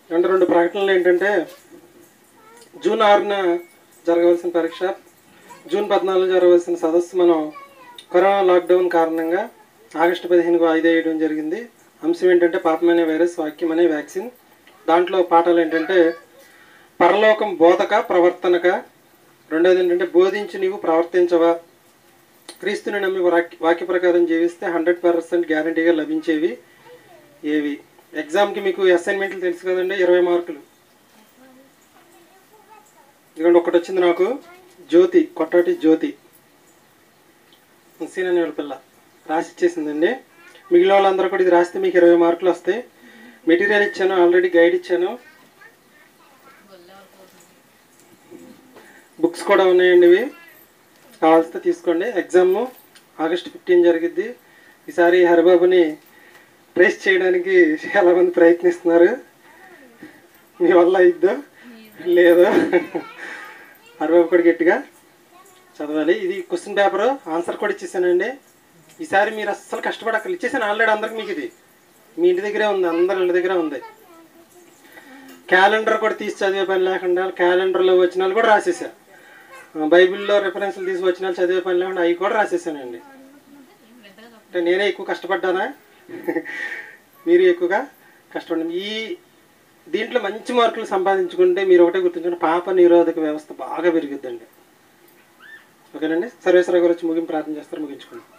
అంటే రెండు ప్రకటనలు ఏంటంటే జూన్ ఆరున జరగవలసిన పరీక్ష జూన్ పద్నాలుగు జరగవలసిన సదస్సు మనం కరోనా లాక్డౌన్ కారణంగా ఆగస్టు పదిహేనుకు వాయిదా వేయడం జరిగింది అంశం ఏంటంటే పాపమనే వైరస్ వాక్యం అనే వ్యాక్సిన్ దాంట్లో పాఠాలు ఏంటంటే పరలోకం బోధక ప్రవర్తనక రెండోది ఏంటంటే బోధించి నీవు ప్రవర్తించవా క్రీస్తుని నమ్మి వాక్య వాక్య ప్రకారం జీవిస్తే హండ్రెడ్ పర్సెంట్ గ్యారంటీగా లభించేవి ఏవి ఎగ్జామ్కి మీకు అసైన్మెంట్లు తెలుసు కదండి ఇరవై మార్కులు ఇదిగోండి ఒకటి వచ్చింది నాకు జ్యోతి కొట్టటి జ్యోతి సీన్ అనే వాళ్ళ పిల్ల రాసి ఇచ్చేసిందండి మిగిలిన వాళ్ళందరూ కూడా ఇది రాస్తే మీకు ఇరవై మార్కులు వస్తాయి మెటీరియల్ ఇచ్చాను ఆల్రెడీ గైడ్ ఇచ్చాను బుక్స్ కూడా ఉన్నాయండి ఇవి కావాల్సితే తీసుకోండి ఎగ్జామ్ ఆగస్ట్ ఫిఫ్టీన్ జరిగిద్ది ఈసారి హరిబాబుని ట్రేస్ చేయడానికి చాలా మంది ప్రయత్నిస్తున్నారు మీ వల్ల అయిద్దా లేదా హరిబాబు కూడా గట్టిగా చదవాలి ఇది క్వశ్చన్ పేపర్ ఆన్సర్ కూడా ఇచ్చేసానండి ఈసారి మీరు అస్సలు కష్టపడక్కర్లేదు ఇచ్చేసాను ఆల్రెడీ అందరికి మీకు ఇది మీ ఇంటి దగ్గరే ఉంది అందరి ఇంటి దగ్గరే ఉంది క్యాలెండర్ కూడా తీసి చదివే పని లేకుండా క్యాలెండర్లో వచ్చిన వాళ్ళు కూడా రాసేసా ఆ, బైబిల్లో రెఫరెన్స్లు తీసి వచ్చిన వాళ్ళు చదివే పని లేకుండా అవి కూడా రాసేసానండి అంటే నేనే ఎక్కువ కష్టపడ్డానా మీరు ఎక్కువగా కష్టపడండి ఈ దీంట్లో మంచి మార్కులు సంపాదించుకుంటే మీరు ఒకటే గుర్తుంచుకుంటే పాప నిరోధక వ్యవస్థ బాగా పెరుగుద్దండి ఓకేనండి సర్వేశ్వర గారు వచ్చి ముగింపు ప్రార్థన చేస్తారు ముగించుకోండి